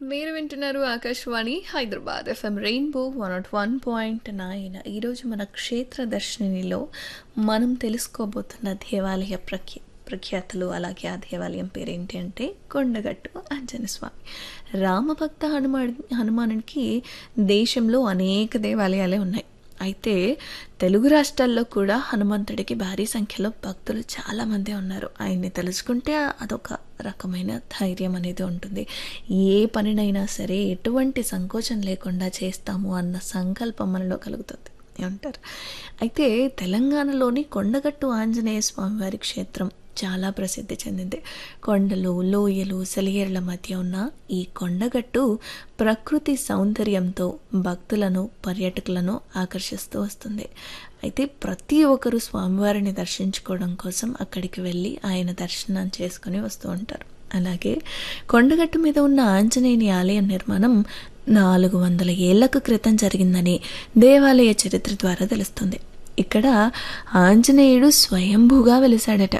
మీరు వింటున్నారు Akashvani Hyderabad FM rainbow one naught one point nine ఈరోజు మన క్షేత్ర దర్శినిలో మనం తెలుసుకోబోతున్న దేవాలయ ప్రఖ్య ప్రఖ్యాతులు అలాగే ఆ దేవాలయం పేరేంటి అంటే కొండగట్టు ఆంజనేయ స్వామి రామభక్త హనుమాన్ హనుమానుడికి దేశంలో అనేక దేవాలయాలే ఉన్నాయి అయితే తెలుగు రాష్ట్రాల్లో కూడా హనుమంతుడికి భారీ సంఖ్యలో భక్తులు చాలామంది ఉన్నారు ఆయన్ని తెలుసుకుంటే అదొక రకమైన ధైర్యం అనేది ఉంటుంది ఏ పనినైనా సరే ఎటువంటి సంకోచం లేకుండా చేస్తాము అన్న సంకల్పం మనలో కలుగుతుంది ఏమంటారు అయితే తెలంగాణలోని కొండగట్టు ఆంజనేయ స్వామి వారి క్షేత్రం చాలా ప్రసిద్ధి చెందింది కొండలు లోయలు సెలయేర్ల మధ్య ఉన్న ఈ కొండగట్టు ప్రకృతి సౌందర్యంతో భక్తులను పర్యాటకులను ఆకర్షిస్తూ వస్తుంది అయితే ప్రతి ఒక్కరూ స్వామివారిని దర్శించుకోవడం కోసం అక్కడికి వెళ్ళి ఆయన దర్శనం చేసుకుని వస్తూ ఉంటారు అలాగే కొండగట్టు మీద ఉన్న ఆంజనేయుని ఆలయ నిర్మాణం నాలుగు వందల ఏళ్లకు క్రితం జరిగిందని దేవాలయ చరిత్ర ద్వారా తెలుస్తుంది ఇక్కడ ఆంజనేయుడు స్వయంభూగా వెలిశాడట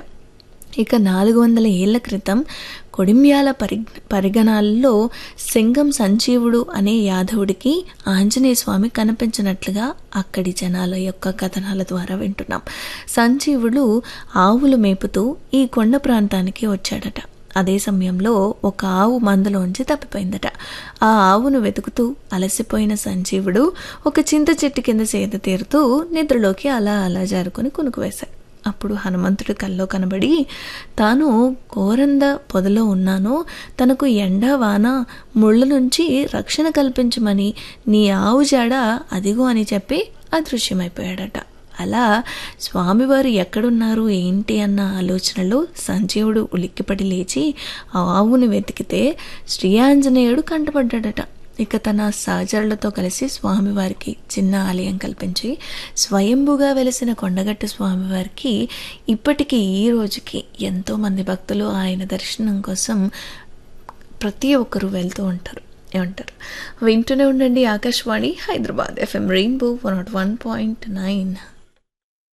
ఇక నాలుగు వందల ఏళ్ల క్రితం కొడిమ్యాల పరి పరిగణాల్లో సింగం సంజీవుడు అనే యాదవుడికి ఆంజనేయ స్వామి కనిపించినట్లుగా అక్కడి జనాల యొక్క కథనాల ద్వారా వింటున్నాం సంజీవుడు ఆవులు మేపుతూ ఈ కొండ ప్రాంతానికి వచ్చాడట అదే సమయంలో ఒక ఆవు మందులోంచి తప్పిపోయిందట ఆ ఆవును వెతుకుతూ అలసిపోయిన సంజీవుడు ఒక చింత చెట్టు కింద సేద తీరుతూ నిద్రలోకి అలా అలా జారుకొని కునుకు వేశాడు అప్పుడు హనుమంతుడు కల్లో కనబడి తాను కోరంద పొదలో ఉన్నానో తనకు ఎండ వాన ముళ్ళ నుంచి రక్షణ కల్పించమని నీ ఆవు జాడ అదిగో అని చెప్పి అదృశ్యమైపోయాడట అలా స్వామివారు ఎక్కడున్నారు ఏంటి అన్న ఆలోచనలో సంజీవుడు ఉలిక్కిపడి లేచి ఆ ఆవుని వెతికితే శ్రీ ఆంజనేయుడు కంటపడ్డాడట ఇక తన సహచరులతో కలిసి స్వామివారికి చిన్న ఆలయం కల్పించి స్వయంభుగా వెలిసిన కొండగట్టు స్వామివారికి ఇప్పటికీ ఈ రోజుకి ఎంతోమంది భక్తులు ఆయన దర్శనం కోసం ప్రతి ఒక్కరూ వెళ్తూ ఉంటారు ఏమంటారు వింటూనే ఉండండి Akashvani Hyderabad FM rainbow one naught one point nine